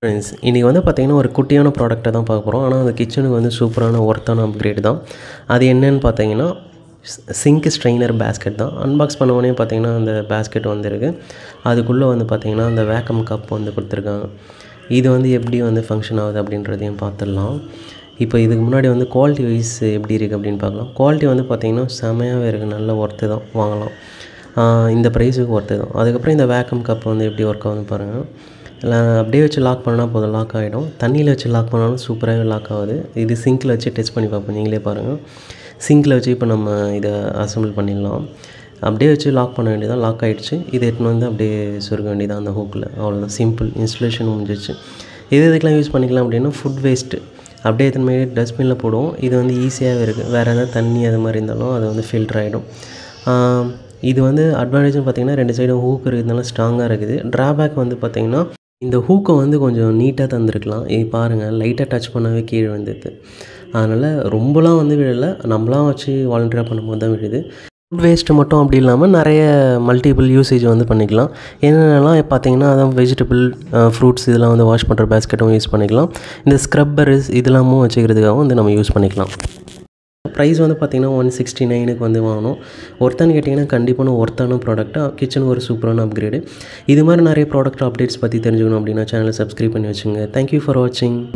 friends இன்றைக்கி வந்து பார்த்திங்கன்னா ஒரு குட்டியான ப்ராடக்ட்டை தான் பார்க்க போகிறோம் ஆனால் அந்த கிச்சனுக்கு வந்து சூப்பரான ஒர்த்தான அப்கிரேட் தான் அது என்னன்னு பார்த்தீங்கன்னா சிங்க் ஸ்ட்ரெயினர் பேஸ்கெட் தான் அன்பாக்ஸ் பண்ண உடனே பார்த்தீங்கன்னா அந்த பேஸ்கெட் வந்துருக்கு அதுக்குள்ளே வந்து பார்த்திங்கன்னா அந்த வேக்கம் கப் வந்து கொடுத்துருக்காங்க இது வந்து எப்படி வந்து ஃபங்க்ஷன் ஆகுது அப்படின்றதையும் பார்த்துடலாம் இப்போ இதுக்கு முன்னாடி வந்து குவாலிட்டி வைஸ் எப்படி இருக்குது அப்படின்னு பார்க்கலாம் குவாலிட்டி வந்து பார்த்திங்கன்னா செமையாகவே இருக்குது நல்ல ஒர்த்து தான் வாங்கலாம் ஆஹ் இந்த ப்ரைஸுக்கு ஒர்த்து தான் அதுக்கப்புறம் இந்த வேக்கம் கப் வந்து எப்படி ஒர்க் ஆகுதுன்னு பாருங்கள் இல்லை அப்படியே வச்சு லாக் பண்ணால் போதும் லாக் ஆகிடும் தண்ணியில் வச்சு லாக் பண்ணாலும் சூப்பராகவே லாக் ஆகுது இது சிங்கில் வச்சு டெஸ்ட் பண்ணி பார்ப்போம் நீங்களே பாருங்கள் சிங்கில் வச்சு இப்போ நம்ம இதை அசம்பிள் பண்ணிடலாம் அப்படியே வச்சு லாக் பண்ண வேண்டியதான் லாக் ஆகிடுச்சு இதை எடுத்துன்னு வந்து அப்படியே சொருக வேண்டியதான் அந்த ஹூக்கில் அவ்வளோதான் சிம்பிள் இன்ஸ்டலேஷன் முடிஞ்சிச்சு எது எதுக்கெலாம் யூஸ் பண்ணிக்கலாம் அப்படின்னா ஃபுட் வேஸ்ட்டு அப்படியே எத்தனை மாதிரி டஸ்ட்பினில் போடுவோம் இது வந்து ஈஸியாகவே இருக்குது வேறு எதாவது தண்ணி அது மாதிரி இருந்தாலும் அது வந்து ஃபில்டர் ஆகிடும் இது வந்து அட்வான்டேஜ்னு பார்த்தீங்கன்னா ரெண்டு சைடும் ஹூக் இருக்கிறதுனால ஸ்ட்ராங்காக இருக்குது ட்ராபேக் வந்து பார்த்திங்கன்னா இந்த ஹூக்கை வந்து கொஞ்சம் நீட்டாக தந்திருக்கலாம் இது பாருங்கள் லைட்டாக டச் பண்ணவே கீழே வந்துடுது அதனால் ரொம்பலாம் வந்து விழலை நம்மளாம் வச்சு வாலண்டியராக பண்ணும்போது தான் விழுது ஃபுட் வேஸ்ட்டு மட்டும் அப்படி இல்லாமல் நிறைய மல்டிபிள் யூசேஜ் வந்து பண்ணிக்கலாம் என்னென்னலாம் பார்த்தீங்கன்னா அதான் வெஜிடபிள் ஃப்ரூட்ஸ் இதெல்லாம் வந்து வாஷ் பண்ணுற பேஸ்கெட்டும் யூஸ் பண்ணிக்கலாம் இந்த ஸ்க்ரப்பர்ஸ் இதெல்லாமும் வச்சுக்கிறதுக்காகவும் வந்து நம்ம யூஸ் பண்ணிக்கலாம் ப்ரைஸ் வந்து பார்த்திங்கன்னா ஒன் சிக்ஸ்டி நைனுக்கு வந்து வாங்கணும் ஒர்த்தான்னு கேட்டிங்கன்னா கண்டிப்பான ஒர்த்தான ப்ராடக்ட்டாக கிச்சனுக்கு ஒரு சூப்பரான அப்கிரேடு இது மாதிரி நிறைய ப்ராடக்ட் அப்டேட்ஸ் பற்றி தெரிஞ்சுக்கணும் அப்படின்னா சேனலை சப்ஸ்கிரைப் பண்ணி வச்சுங்க தேங்க்யூ ஃபார் வாட்சிங்